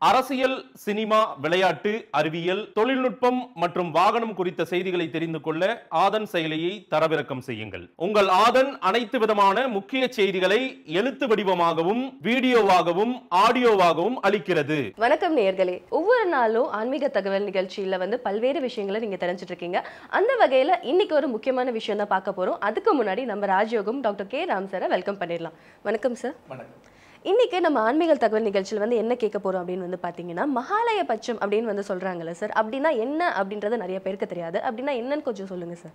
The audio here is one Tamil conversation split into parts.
அரசியல் சினிமா விளையாட்டு அறிவியல் தொழில்நுட்பம் மற்றும் வாகனம் குறித்த செய்திகளை தெரிந்து கொள்ள ஆதன் செயலியை தரவிறக்கம் செய்யுங்கள் உங்கள் ஆதன் அனைத்து விதமான முக்கிய செய்திகளை எழுத்து வடிவமாகவும் வீடியோவாகவும் ஆடியோவாகவும் அளிக்கிறது வணக்கம் நேயர்களே ஒவ்வொரு நாளும் ஆன்மீக தகவல் நிகழ்ச்சியில வந்து பல்வேறு விஷயங்களை நீங்க தெரிஞ்சுட்டு இருக்கீங்க அந்த வகையில இன்னைக்கு ஒரு முக்கியமான விஷயம் தான் பார்க்க போறோம் அதுக்கு முன்னாடி நம்ம ராஜயோகம் டாக்டர் கே ராம் சாரை வெல்கம் பண்ணிடலாம் வணக்கம் சார் வணக்கம் இன்னைக்கு நம்ம ஆன்மீக தகவல் நிகழ்ச்சியில் வந்து என்ன கேட்க போறோம் அப்படின்னு வந்து பாத்தீங்கன்னா மகாலய பட்சம் அப்படின்னு வந்து சொல்றாங்கல்ல சார் அப்படின்னா என்ன அப்படின்றது நிறைய பேருக்கு தெரியாது அப்படின்னா என்னன்னு கொஞ்சம் சொல்லுங்க சார்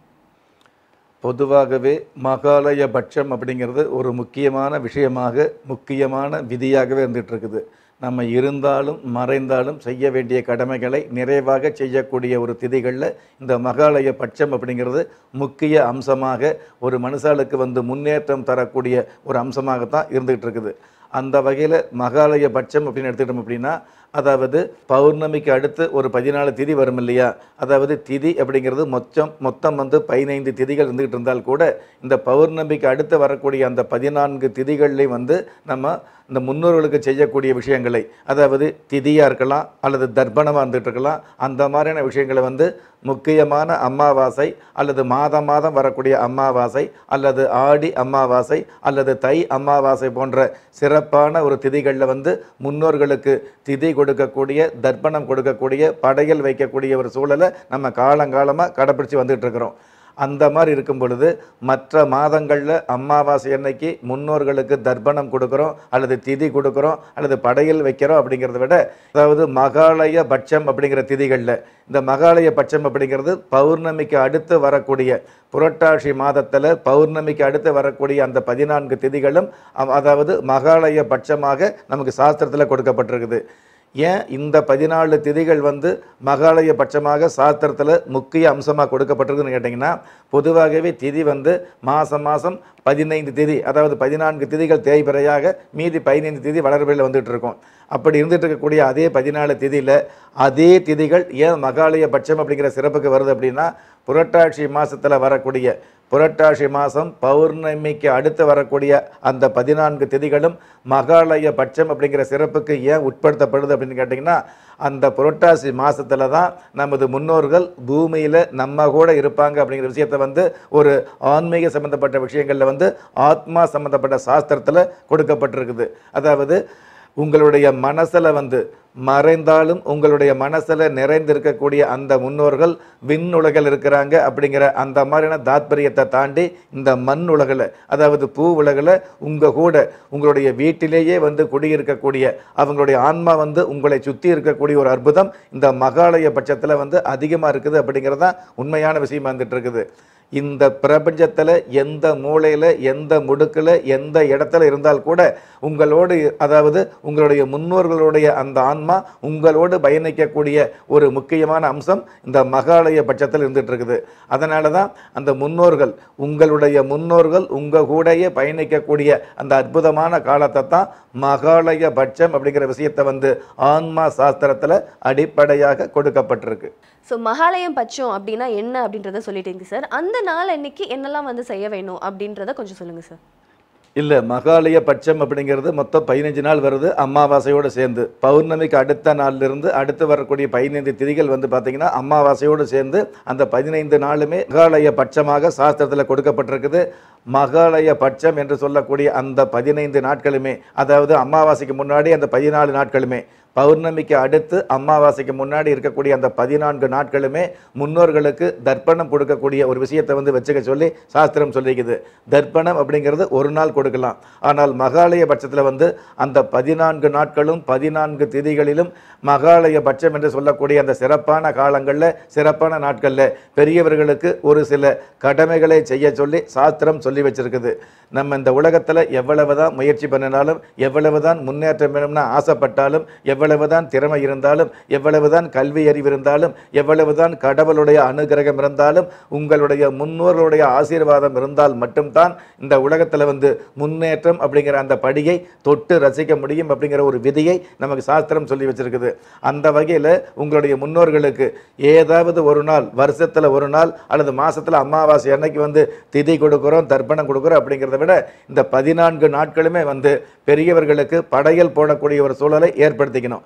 பொதுவாகவே மகாலய பட்சம் அப்படிங்கிறது ஒரு முக்கியமான விஷயமாக முக்கியமான விதியாகவே இருந்துட்டு இருக்குது நம்ம இருந்தாலும் மறைந்தாலும் செய்ய வேண்டிய கடமைகளை நிறைவாக செய்யக்கூடிய ஒரு திதிகளில் இந்த மகாலய பட்சம் அப்படிங்கிறது முக்கிய அம்சமாக ஒரு மனுஷாளுக்கு வந்து முன்னேற்றம் தரக்கூடிய ஒரு அம்சமாகத்தான் இருந்துகிட்டு இருக்குது அந்த வகையில் மகாலய பட்சம் அப்படின்னு எடுத்துக்கிட்டோம் அப்படின்னா அதாவது பௌர்ணமிக்கு அடுத்து ஒரு பதினாலு திதி வரும் இல்லையா அதாவது திதி அப்படிங்கிறது மொத்தம் மொத்தம் வந்து பதினைந்து திதிகள் இருந்துகிட்டு இருந்தால் கூட இந்த பௌர்ணமிக்கு அடுத்து வரக்கூடிய அந்த பதினான்கு திதிகள்லையும் வந்து நம்ம இந்த முன்னோர்களுக்கு செய்யக்கூடிய விஷயங்களை அதாவது திதியாக இருக்கலாம் அல்லது தர்ப்பணமாக இருந்துகிட்டு இருக்கலாம் அந்த மாதிரியான விஷயங்களை வந்து முக்கியமான அமாவாசை அல்லது மாதம் மாதம் வரக்கூடிய அமாவாசை அல்லது ஆடி அமாவாசை அல்லது தை அமாவாசை போன்ற சிறப்பான ஒரு திதிகளில் வந்து முன்னோர்களுக்கு திதி கொடுக்கக்கூடிய தர்ப்பணம் கொடுக்கக்கூடிய படையல் வைக்கக்கூடிய ஒரு சூழலை நம்ம காலங்காலமாக கடைப்பிடிச்சு வந்துட்டு இருக்கிறோம் அந்த மாதிரி இருக்கும் பொழுது மற்ற மாதங்களில் அமாவாசை அன்னைக்கு முன்னோர்களுக்கு தர்ப்பணம் கொடுக்குறோம் அல்லது திதி கொடுக்குறோம் அல்லது படையல் வைக்கிறோம் அப்படிங்கிறத விட அதாவது மகாலய பட்சம் அப்படிங்கிற திதிகளில் இந்த மகாலய பட்சம் அப்படிங்கிறது பௌர்ணமிக்கு அடுத்து வரக்கூடிய புரட்டாசி மாதத்தில் பௌர்ணமிக்கு அடுத்து வரக்கூடிய அந்த பதினான்கு திதிகளும் அவ- அதாவது மகாலய பட்சமாக நமக்கு சாஸ்திரத்தில் கொடுக்கப்பட்டிருக்குது ஏன் இந்த பதினாலு திதிகள் வந்து மகாலய பட்சமாக சாஸ்திரத்தில் முக்கிய அம்சமாக கொடுக்கப்பட்டிருக்குன்னு கேட்டிங்கன்னா பொதுவாகவே திதி வந்து மாதம் மாதம் பதினைந்து திதி அதாவது பதினான்கு திதிகள் தேய்பிறையாக மீதி பதினைந்து திதி வளர்பிறையில் வந்துட்டு இருக்கும் அப்படி இருந்துட்டு இருக்கக்கூடிய அதே பதினாலு திதியில் அதே திதிகள் ஏன் மகாலய பட்சம் அப்படிங்கிற சிறப்புக்கு வருது அப்படின்னா புரட்டாசி மாதத்தில் வரக்கூடிய புரட்டாசி மாதம் பௌர்ணமிக்கு அடுத்து வரக்கூடிய அந்த பதினான்கு திதிகளும் மகாலய பட்சம் அப்படிங்கிற சிறப்புக்கு ஏன் உட்படுத்தப்படுது அப்படின்னு கேட்டிங்கன்னா அந்த புரட்டாசி மாதத்தில் தான் நமது முன்னோர்கள் பூமியில் நம்ம கூட இருப்பாங்க அப்படிங்கிற விஷயத்தை வந்து ஒரு ஆன்மீக சம்மந்தப்பட்ட விஷயங்களில் வந்து ஆத்மா சம்மந்தப்பட்ட சாஸ்திரத்தில் கொடுக்கப்பட்டிருக்குது அதாவது உங்களுடைய மனசில் வந்து மறைந்தாலும் உங்களுடைய மனசில் நிறைந்திருக்கக்கூடிய அந்த முன்னோர்கள் விண்ணுலகில் இருக்கிறாங்க அப்படிங்கிற அந்த மாதிரியான தாத்பரியத்தை தாண்டி இந்த மண் உலகில் அதாவது பூ உலகில் உங்கள் கூட உங்களுடைய வீட்டிலேயே வந்து குடியிருக்கக்கூடிய அவங்களுடைய ஆன்மா வந்து உங்களை சுற்றி இருக்கக்கூடிய ஒரு அற்புதம் இந்த மகாலய பட்சத்தில் வந்து அதிகமாக இருக்குது அப்படிங்கிறது தான் உண்மையான விஷயமா இருந்துட்டு இருக்குது இந்த பிரபஞ்சத்தில் எந்த மூலையில் எந்த முடுக்கில் எந்த இடத்துல இருந்தால் கூட உங்களோடு அதாவது உங்களுடைய முன்னோர்களுடைய அந்த ஆன்மா உங்களோடு பயணிக்கக்கூடிய ஒரு முக்கியமான அம்சம் இந்த மகாலய பட்சத்தில் இருந்துட்டு இருக்குது அதனால தான் அந்த முன்னோர்கள் உங்களுடைய முன்னோர்கள் உங்கள் கூடயே பயணிக்கக்கூடிய அந்த அற்புதமான காலத்தை தான் மகாலய பட்சம் அப்படிங்கிற விஷயத்தை வந்து ஆன்மா சாஸ்திரத்தில் அடிப்படையாக கொடுக்கப்பட்டிருக்கு ஸோ மகாலயம் பட்சம் அப்படின்னா என்ன அப்படின்றத சொல்லிட்டீங்க சார் அந்த நாள் அன்னைக்கு என்னெல்லாம் வந்து செய்ய வேணும் அப்படின்றத கொஞ்சம் சொல்லுங்க சார் இல்லை மகாலய பட்சம் அப்படிங்கிறது மொத்தம் பதினஞ்சு நாள் வருது அமாவாசையோடு சேர்ந்து பௌர்ணமிக்கு அடுத்த நாள்லேருந்து அடுத்து வரக்கூடிய பதினைந்து திதிகள் வந்து பார்த்திங்கன்னா அமாவாசையோடு சேர்ந்து அந்த பதினைந்து நாளுமே மகாலய பட்சமாக சாஸ்திரத்தில் கொடுக்கப்பட்டிருக்குது மகாலய பட்சம் என்று சொல்லக்கூடிய அந்த பதினைந்து நாட்களுமே அதாவது அமாவாசைக்கு முன்னாடி அந்த பதினாலு நாட்களுமே பௌர்ணமிக்கு அடுத்து அமாவாசைக்கு முன்னாடி இருக்கக்கூடிய அந்த பதினான்கு நாட்களுமே முன்னோர்களுக்கு தர்ப்பணம் கொடுக்கக்கூடிய ஒரு விஷயத்தை வந்து வச்சுக்க சொல்லி சாஸ்திரம் சொல்லிக்குது தர்ப்பணம் அப்படிங்கிறது ஒரு நாள் கொடுக்கலாம் ஆனால் மகாலய பட்சத்தில் வந்து அந்த பதினான்கு நாட்களும் பதினான்கு திதிகளிலும் மகாலய பட்சம் என்று சொல்லக்கூடிய அந்த சிறப்பான காலங்களில் சிறப்பான நாட்களில் பெரியவர்களுக்கு ஒரு சில கடமைகளை செய்ய சொல்லி சாஸ்திரம் சொல்லி வச்சிருக்குது நம்ம இந்த உலகத்தில் எவ்வளவுதான் முயற்சி பண்ணினாலும் எவ்வளவுதான் முன்னேற்றம் வேணும்னு ஆசைப்பட்டாலும் எவ்வளவுதான் திறமை இருந்தாலும் எவ்வளவுதான் கல்வி அறிவு இருந்தாலும் எவ்வளவுதான் கடவுளுடைய அனுகிரகம் இருந்தாலும் உங்களுடைய முன்னோர்களுடைய ஆசீர்வாதம் இருந்தால் மட்டும்தான் இந்த உலகத்தில் வந்து முன்னேற்றம் அப்படிங்கிற அந்த படியை தொட்டு ரசிக்க முடியும் அப்படிங்கிற ஒரு விதியை நமக்கு சாஸ்திரம் சொல்லி வச்சிருக்குது அந்த வகையில் உங்களுடைய முன்னோர்களுக்கு ஏதாவது ஒரு நாள் வருஷத்தில் ஒரு நாள் அல்லது மாசத்துல அமாவாசை அன்னைக்கு வந்து திதி கொடுக்குறோம் தர்ப்பணம் கொடுக்குறோம் அப்படிங்கிறத விட இந்த பதினான்கு நாட்களுமே வந்து பெரியவர்களுக்கு படையல் போடக்கூடிய ஒரு சூழலை ஏற்படுத்திக்கணும்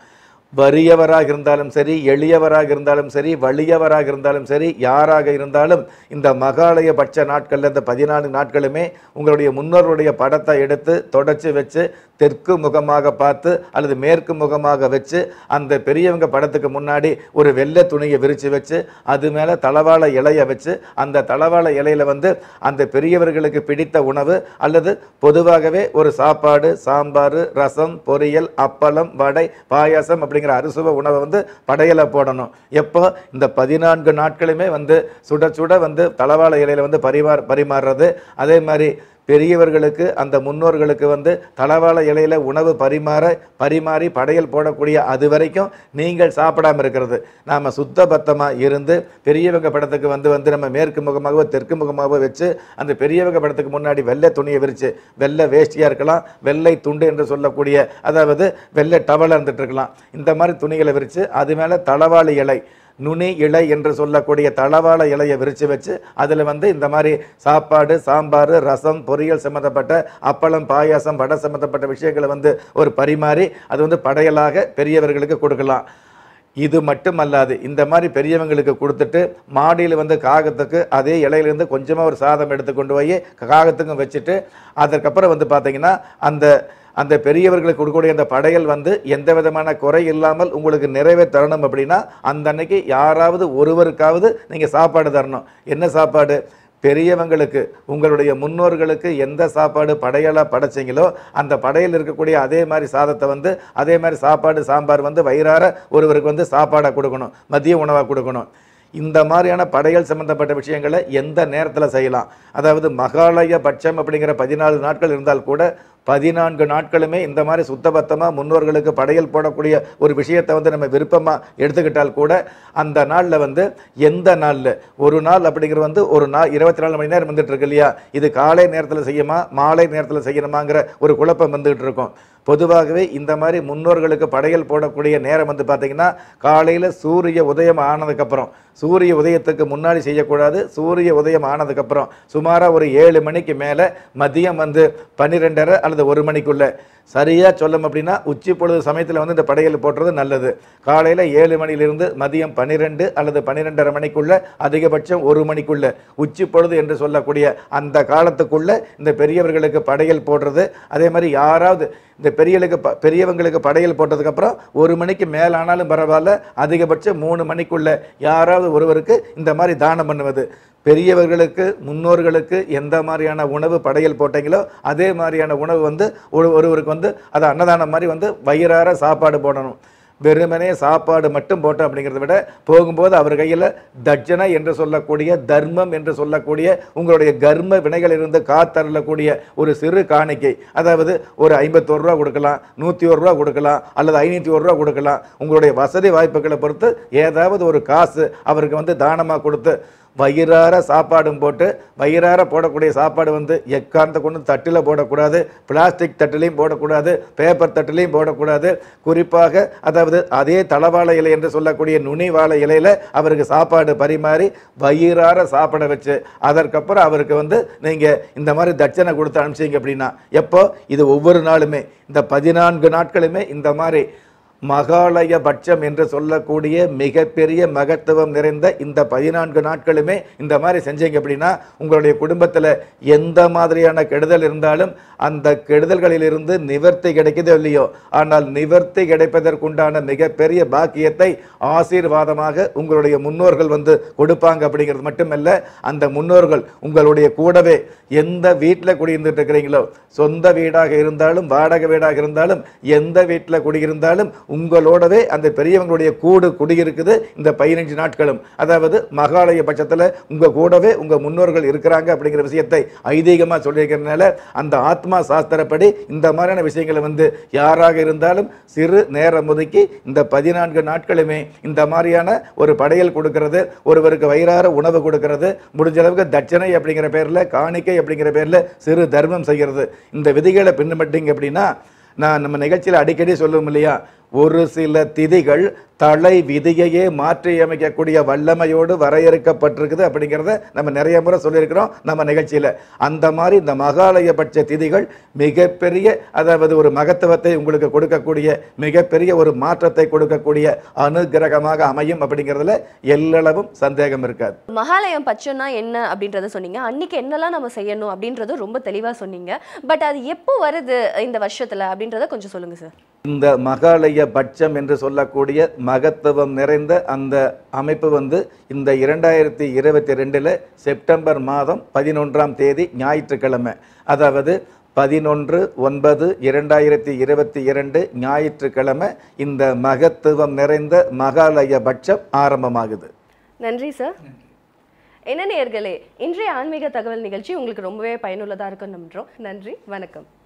வறியவராக இருந்தாலும் சரி எளியவராக இருந்தாலும் சரி வலியவராக இருந்தாலும் சரி யாராக இருந்தாலும் இந்த மகாலய பட்ச நாட்களில் இந்த பதினான்கு நாட்களுமே உங்களுடைய முன்னோருடைய படத்தை எடுத்து தொடச்சி வச்சு தெற்கு முகமாக பார்த்து அல்லது மேற்கு முகமாக வச்சு அந்த பெரியவங்க படத்துக்கு முன்னாடி ஒரு வெள்ளை துணியை விரித்து வச்சு அது மேலே தளவாழ இலையை வச்சு அந்த தளவாழ இலையில வந்து அந்த பெரியவர்களுக்கு பிடித்த உணவு அல்லது பொதுவாகவே ஒரு சாப்பாடு சாம்பார் ரசம் பொரியல் அப்பளம் வடை பாயாசம் அப்படிங்கிற அறுசுவ உணவை வந்து படையலை போடணும் எப்போ இந்த பதினான்கு நாட்களுமே வந்து சுட சுட வந்து தளவாழ இலையில வந்து பரிமாற பரிமாறுறது அதே மாதிரி பெரியவர்களுக்கு அந்த முன்னோர்களுக்கு வந்து தளவாழ இலையில உணவு பரிமாற பரிமாறி படையல் போடக்கூடிய அது வரைக்கும் நீங்கள் சாப்பிடாம இருக்கிறது நாம சுத்த பத்தமாக இருந்து பெரியவங்க படத்துக்கு வந்து வந்து நம்ம மேற்கு முகமாகவோ தெற்கு முகமாகவோ வச்சு அந்த பெரியவங்க படத்துக்கு முன்னாடி வெள்ளை துணியை விரிச்சு வெள்ளை வேஷ்டியாக இருக்கலாம் வெள்ளை துண்டு என்று சொல்லக்கூடிய அதாவது வெள்ளை டவலாக இருந்துட்டு இருக்கலாம் இந்த மாதிரி துணிகளை விரித்து அது மேலே தளவாழி இலை நுனி இலை என்று சொல்லக்கூடிய தளவாழ இலையை விரித்து வச்சு அதில் வந்து இந்த மாதிரி சாப்பாடு சாம்பார் ரசம் பொரியல் சம்மந்தப்பட்ட அப்பளம் பாயாசம் வடை சம்மந்தப்பட்ட விஷயங்களை வந்து ஒரு பரிமாறி அது வந்து படையலாக பெரியவர்களுக்கு கொடுக்கலாம் இது மட்டுமல்லாது இந்த மாதிரி பெரியவங்களுக்கு கொடுத்துட்டு மாடியில் வந்து காகத்துக்கு அதே இலையிலேருந்து கொஞ்சமாக ஒரு சாதம் எடுத்து கொண்டு போய் காகத்துக்கும் வச்சுட்டு அதற்கப்புறம் வந்து பார்த்தீங்கன்னா அந்த அந்த பெரியவர்களுக்கு கொடுக்கக்கூடிய அந்த படையல் வந்து எந்த விதமான குறை இல்லாமல் உங்களுக்கு நிறைவே தரணும் அப்படின்னா அந்த அன்னைக்கு யாராவது ஒருவருக்காவது நீங்கள் சாப்பாடு தரணும் என்ன சாப்பாடு பெரியவங்களுக்கு உங்களுடைய முன்னோர்களுக்கு எந்த சாப்பாடு படையலாக படைச்சிங்களோ அந்த படையல் இருக்கக்கூடிய அதே மாதிரி சாதத்தை வந்து அதே மாதிரி சாப்பாடு சாம்பார் வந்து வயிறார ஒருவருக்கு வந்து சாப்பாடாக கொடுக்கணும் மதிய உணவாக கொடுக்கணும் இந்த மாதிரியான படையல் சம்பந்தப்பட்ட விஷயங்களை எந்த நேரத்தில் செய்யலாம் அதாவது மகாலய பட்சம் அப்படிங்கிற பதினாலு நாட்கள் இருந்தால் கூட பதினான்கு நாட்களுமே இந்த மாதிரி சுத்தபத்தமாக முன்னோர்களுக்கு படையல் போடக்கூடிய ஒரு விஷயத்தை வந்து நம்ம விருப்பமாக எடுத்துக்கிட்டால் கூட அந்த நாளில் வந்து எந்த நாளில் ஒரு நாள் அப்படிங்கிறது வந்து ஒரு நாள் இருபத்தி நாலு மணி நேரம் வந்துட்டு இருக்கு இல்லையா இது காலை நேரத்தில் செய்யுமா மாலை நேரத்தில் செய்யணுமாங்கிற ஒரு குழப்பம் வந்துகிட்டு இருக்கும் பொதுவாகவே இந்த மாதிரி முன்னோர்களுக்கு படையல் போடக்கூடிய நேரம் வந்து பார்த்தீங்கன்னா காலையில் சூரிய உதயம் ஆனதுக்கப்புறம் சூரிய உதயத்துக்கு முன்னாடி செய்யக்கூடாது சூரிய உதயம் ஆனதுக்கப்புறம் சுமாராக ஒரு ஏழு மணிக்கு மேலே மதியம் வந்து பன்னிரெண்டரை அல்லது ஒரு மணிக்குள்ள சரியாக சொல்லணும் அப்படின்னா உச்சி பொழுது சமயத்தில் வந்து இந்த படையல் போட்டுறது நல்லது காலையில் ஏழு மணியிலிருந்து மதியம் பன்னிரெண்டு அல்லது பன்னிரெண்டரை மணிக்குள்ள அதிகபட்சம் ஒரு மணிக்குள்ள உச்சி பொழுது என்று சொல்லக்கூடிய அந்த காலத்துக்குள்ள இந்த பெரியவர்களுக்கு படையல் போடுறது அதே மாதிரி யாராவது இந்த பெரியலுக்கு ப- பெரியவங்களுக்கு படையல் போட்டதுக்கப்புறம் ஒரு மணிக்கு மேலானாலும் பரவாயில்ல அதிகபட்சம் மூணு மணிக்குள்ள யாராவது ஒருவருக்கு இந்த மாதிரி தானம் பண்ணுவது பெரியவர்களுக்கு முன்னோர்களுக்கு எந்த மாதிரியான உணவு படையல் போட்டீங்களோ அதே மாதிரியான உணவு வந்து ஒரு ஒருவருக்கு வந்து அது அன்னதானம் மாதிரி வந்து வயிறார சாப்பாடு போடணும் வெறுமனே சாப்பாடு மட்டும் போட்டோம் அப்படிங்கிறத விட போகும்போது அவர் கையில் தட்சணை என்று சொல்லக்கூடிய தர்மம் என்று சொல்லக்கூடிய உங்களுடைய கர்ம வினைகளிலிருந்து காத்தருளக்கூடிய ஒரு சிறு காணிக்கை அதாவது ஒரு ஐம்பத்தோரு ரூபா கொடுக்கலாம் நூற்றி ஒரு ரூபா கொடுக்கலாம் அல்லது ஐநூற்றி ஒரு ரூபா கொடுக்கலாம் உங்களுடைய வசதி வாய்ப்புகளை பொறுத்து ஏதாவது ஒரு காசு அவருக்கு வந்து தானமாக கொடுத்து வயிறார சாப்பாடும் போட்டு வயிறார போடக்கூடிய சாப்பாடு வந்து எக்காரணத்தை கொண்டு தட்டில் போடக்கூடாது பிளாஸ்டிக் தட்டிலையும் போடக்கூடாது பேப்பர் தட்டிலையும் போடக்கூடாது குறிப்பாக அதாவது அதே தளவாழை இலை என்று சொல்லக்கூடிய நுனி வாழை இலையில அவருக்கு சாப்பாடு பரிமாறி வயிறார சாப்பிட வச்சு அதற்கப்புறம் அவருக்கு வந்து நீங்கள் இந்த மாதிரி தட்சணை கொடுத்து அனுப்பிச்சிங்க அப்படின்னா எப்போ இது ஒவ்வொரு நாளுமே இந்த பதினான்கு நாட்களுமே இந்த மாதிரி மகாலய பட்சம் என்று சொல்லக்கூடிய மிகப்பெரிய மகத்துவம் நிறைந்த இந்த பதினான்கு நாட்களுமே இந்த மாதிரி செஞ்சீங்க அப்படின்னா உங்களுடைய குடும்பத்தில் எந்த மாதிரியான கெடுதல் இருந்தாலும் அந்த கெடுதல்களிலிருந்து நிவர்த்தி கிடைக்குதோ இல்லையோ ஆனால் நிவர்த்தி கிடைப்பதற்குண்டான மிகப்பெரிய பாக்கியத்தை ஆசீர்வாதமாக உங்களுடைய முன்னோர்கள் வந்து கொடுப்பாங்க அப்படிங்கிறது மட்டுமல்ல அந்த முன்னோர்கள் உங்களுடைய கூடவே எந்த வீட்டில் குடியிருந்துட்டு இருக்கிறீங்களோ சொந்த வீடாக இருந்தாலும் வாடகை வீடாக இருந்தாலும் எந்த வீட்டில் குடியிருந்தாலும் உங்களோடவே அந்த பெரியவங்களுடைய கூடு குடியிருக்குது இந்த பதினஞ்சு நாட்களும் அதாவது மகாலய பட்சத்தில் உங்க கூடவே உங்க முன்னோர்கள் இருக்கிறாங்க அப்படிங்கிற விஷயத்தை ஐதீகமாக சொல்லியிருக்கிறதுனால அந்த ஆத்மா சாஸ்திரப்படி இந்த மாதிரியான விஷயங்களை வந்து யாராக இருந்தாலும் சிறு நேரம் ஒதுக்கி இந்த பதினான்கு நாட்களுமே இந்த மாதிரியான ஒரு படையல் கொடுக்கிறது ஒருவருக்கு வயிறார உணவு கொடுக்கிறது முடிஞ்ச அளவுக்கு தட்சணை அப்படிங்கிற பேரில் காணிக்கை அப்படிங்கிற பேரில் சிறு தர்மம் செய்கிறது இந்த விதிகளை பின்பற்றிங்க அப்படின்னா நான் நம்ம நிகழ்ச்சியில் அடிக்கடி சொல்லுவோம் இல்லையா ஒரு சில திதிகள் தலை விதியையே மாற்றி அமைக்கக்கூடிய வல்லமையோடு வரையறுக்கப்பட்டிருக்குது அப்படிங்கிறத நம்ம நிறைய முறை சொல்லியிருக்கிறோம் நம்ம நிகழ்ச்சியில் அந்த மாதிரி இந்த மகாலயபட்ச திதிகள் மிகப்பெரிய அதாவது ஒரு மகத்துவத்தை உங்களுக்கு கொடுக்கக்கூடிய மிகப்பெரிய ஒரு மாற்றத்தை கொடுக்கக்கூடிய அனுகிரகமாக அமையும் அப்படிங்கிறதுல எல்லளவும் சந்தேகம் இருக்காது மகாலயம் பட்சம்னா என்ன அப்படின்றத சொன்னீங்க அன்னைக்கு என்னெல்லாம் நம்ம செய்யணும் அப்படின்றதும் ரொம்ப தெளிவா சொன்னீங்க பட் அது எப்போ வருது இந்த வருஷத்துல அப்படின்றத கொஞ்சம் சொல்லுங்க சார் இந்த மகாலய பட்சம் என்று சொல்லக்கூடிய மகத்துவம் நிறைந்த அந்த அமைப்பு வந்து இந்த இரண்டாயிரத்தி இருபத்தி ரெண்டில் செப்டம்பர் மாதம் பதினொன்றாம் தேதி ஞாயிற்றுக்கிழமை அதாவது பதினொன்று ஒன்பது இரண்டாயிரத்தி இருபத்தி இரண்டு ஞாயிற்றுக்கிழமை இந்த மகத்துவம் நிறைந்த மகாலய பட்சம் ஆரம்பமாகுது நன்றி சார் என்ன நேயர்களே இன்றைய ஆன்மீக தகவல் நிகழ்ச்சி உங்களுக்கு ரொம்பவே பயனுள்ளதா இருக்கும்னு நம்புறோம் நன்றி வணக்கம்